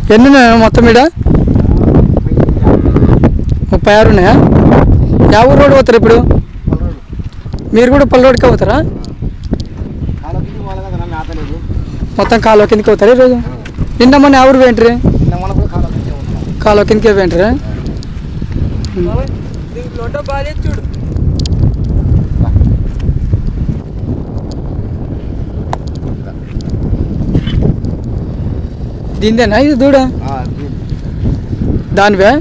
ఎన్ని ఉన్నాయి మొత్తం ఈడ ముప్పై ఆరు ఉన్నాయా యా ఊరు రోడ్ పోతారు ఇప్పుడు మీరు కూడా పల్లె రోడ్కి పోతారా కాలకి వాళ్ళ కదా మేత లేదు మొత్తం కాలువ కిందకి పోతారా ఈరోజు నిన్న మొన్న ఎవరు పోయింటారు నిన్న మన కూడా కాలకి ఉంటాం కాలువ కిందకే పోయింటారా దీంట్లో బాగా చూడు దీందేనా ఇది దూడ దానివే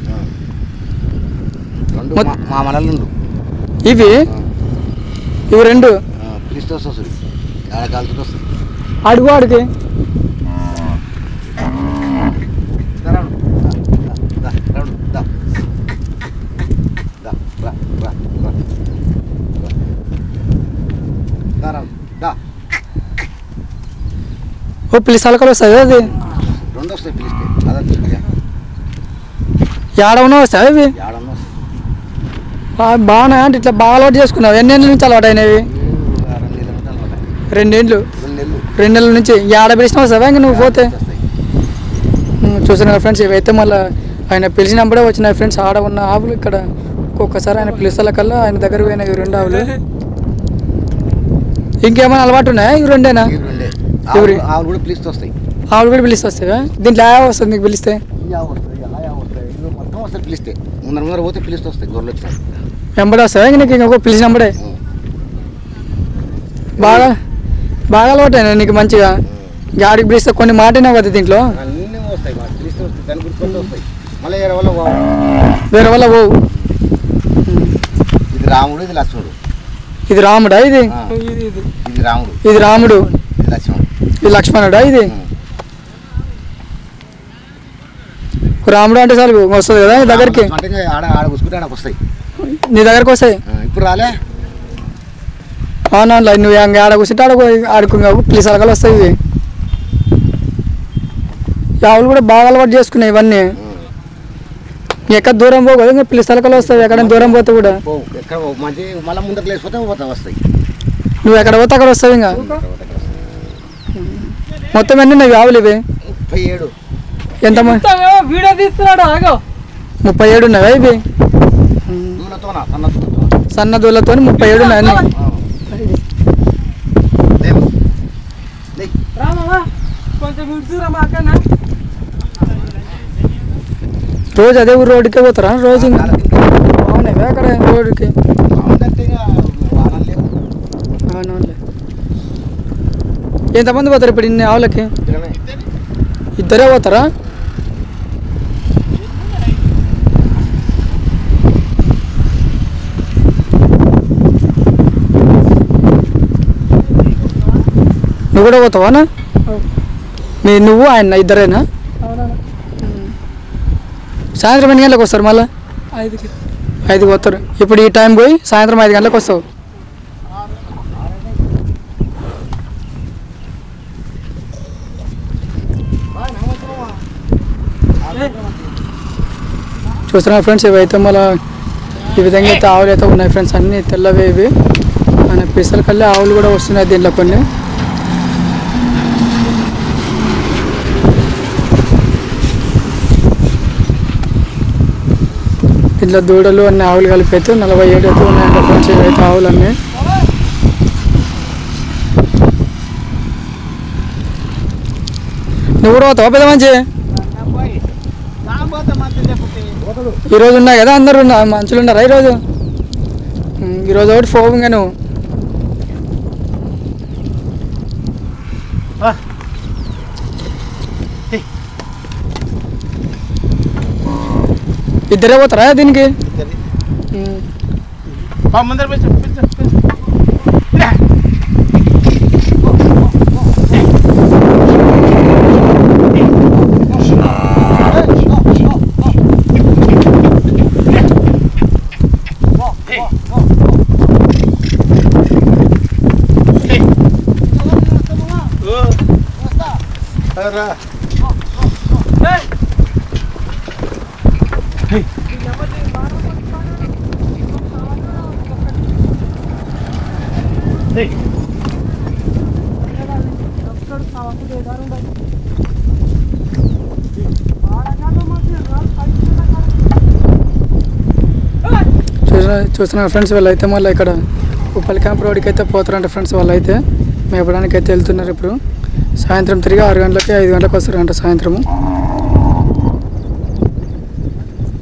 రెండు మొత్- మా- మా మనలు ఉండు ఇవి ఇవి రెండు పిలిస్తే వస్తుంది ఆడ కాలుతో వస్తుంది అడుగు అడుగు దా, రాను. దా, దా, దా, రాను. దా. దా, రా, రా, రా. రా. దా, రాను. దా. ఓ పిల్లి సలకలు వస్తాయి అది రెండు వస్తాయి పిలిస్తే అదే ఏడవనో వస్తాయి ఇవి ఏడన్నా వస్తాయి ఆ, బాగానే అంటే ఇట్లా బాగా అలవాటు చేసుకున్నావు ఎన్ని నెలల నుంచి అలవాటు అయినవి రెండు నెలలు ఉంటాయి అన్నమాట. రెండేండ్లు రెండు నెలలు రెండు నెలల నుంచి ఏడ పిలిచినా వస్తావా ఇంక నువ్వు పోతే వస్తాయి. ఉమ్, చూస్తున్నా ఫ్రెండ్స్ ఇవైతే మళ్ళీ ఆయన పిలిచినప్పుడే వచ్చినాయి ఫ్రెండ్స్ ఆడ ఉన్న ఆవులు ఇక్కడ ఒక్కొక్కసారి ఆయన పిలుస్తల కల్లా ఆయన దగ్గర పోయినాయి ఈ రెండు ఆవులు ఇంకేమైనా అలవాటు ఉన్నాయా ఇవి రెండేనా ఇవి రెండే ఎవరి? ఆవులు ఆవులు కూడా పిలిస్తే వస్తాయి ఆవులు కూడా పిలిస్తే వస్తాయా దీంట్లో ఆ వస్తుంది నీకు పిలిస్తే ఈ ఆవు వస్తాయి అలా ఆవు వస్తాయి ఇవి మొత్తం వస్తాయి పిలిస్తే ముందర ముందర పోతే పిలిస్తే వస్తాయి గొర్రెలు వచ్చినాయి వెంబడి వస్తాయా ఇంక నీకు ఇంకొక పిలిచినప్పుడే ఉం. బాగా బాగా అలవాటైనా నీకు మంచిగా గాడికి పిలిస్తే కొన్ని మాటనే కదా దీంట్లో అన్నీ వస్తాయి మా పిలిస్తే వస్తాయి దాని గురించి వస్తాయి మళ్ళీ వేరే వల్ల వా- వేరే వల్ల పోవు ఇది రాముడు ఇది లక్ష్మణుడు ఇది రాముడా ఇది ఆ, ఇది ఇది ఇది రాముడు ఇది రాముడు ఇది లక్ష్మణుడు ఇది లక్ష్మణుడా ఇది ఉం. రాముడు అంటే చాలు వస్తుంది కదా నీ దగ్గరికి అంటే ఇంకా ఆడ ఆడ కూసుకుంటే ఆడకు వస్తాయి నీ దగ్గరికి వస్తాయి ఆ, ఇప్పుడు రాలే అవునా నువ్వు ఇంకా ఆడ కూర్చుంటే ఆడ ఆడుకున్నావు ప్లీజ్ అలకలు వస్తాయి ఇవి ఈ ఆవులు కూడా బాగా అలవాటు చేసుకున్నాయి ఇవన్నీ ఉం. ఎక్కడ దూరం పోవు కదా ఇంకా ప్లీజ్ అలకలు వస్తాయి ఎక్కడ దూరం పోతే కూడా పోవు ఎక్కడ పోవు. మంచి మళ్ళీ ముందరకు లేచిపోతే పోతా వస్తాయి నువ్వు ఎక్కడ పోతే అక్కడ వస్తావు ఇంకా మొత్తం ఎన్ని ఉన్నాయి ఆవులు ఇవి ముప్పై ఏడు ఎంత వీడియో తీస్తున్నాడు ఆగో ముప్పై ఏడు ఉన్నాయా ఇవి దూలతోన సన్న దూలతోన సన్న దూలతో ముప్పై ఏడు ఉన్నాయి అన్ని లేవు. లేయ్. రామా కొంచెం ఇడుచురా మా అక్కన రోజు అదే ఊరు రోడ్డుకే పోతారా రోజు ఇంకా కాళ్ళ కింద. బాగున్నాయి అక్కడ రోడ్డుకి బాగుందంటే ఇక వానలు లేవు అవునవునులే ఎంతమంది పోతారు ఇప్పుడు ఇన్ని ఆవులకి ఇద్దరమే. ఇద్దరే పోతారా నువ్వు కూడా పోతావానా మీ నువ్వు ఆయన ఇద్దరేనా సాయంత్రం ఎన్ని గంటలకు వస్తారు మళ్ళీ ఐదుకి ఐదుకి వస్తారు ఇప్పుడు ఈ టైం పోయి సాయంత్రం ఐదు గంటలకు వస్తావు చూస్తున్నా ఫ్రెండ్స్ ఇవైతే మళ్ళీ ఈ విధంగా అయితే ఆవులు అయితే ఉన్నాయి ఫ్రెండ్స్ అన్నీ తెల్లవే ఇవి మన పిసల కల్లి ఆవులు కూడా వస్తున్నాయి దీంట్లో కొన్ని దీంట్లో దూడలు అన్ని ఆవులు కలిపి అయితే నలభై ఏడు అయితే ఉన్నాయంట ఫ్రెండ్స్ ఇవైతే ఆవులు అన్నీ నువ్వు కూడా పోతావా పెద్ద మంచి ఈరోజు ఉన్నాయి కదా అందరు ఉన్నా మంచులు ఉన్నారా ఈరోజు ఉమ్, ఈరోజు ఒకటి ఫోన్ ఇంకా నువ్వు ఇద్దరే పోతారా దీనికి ఉమ్. ముందర పిలిచు, పిలిచు, పిలిచు. రా. చూసిన చూస్తున్నారు ఫ్రెండ్స్ వీళ్ళైతే మళ్ళీ ఇక్కడ ఉప్పల్ క్యాంప్ రోడ్కి అయితే పోతారంట ఫ్రెండ్స్ వాళ్ళైతే మేపడానికి అయితే వెళ్తున్నారు ఇప్పుడు సాయంత్రం తిరిగి ఆరు గంటలకి ఐదు గంటలకు వస్తారంట సాయంత్రము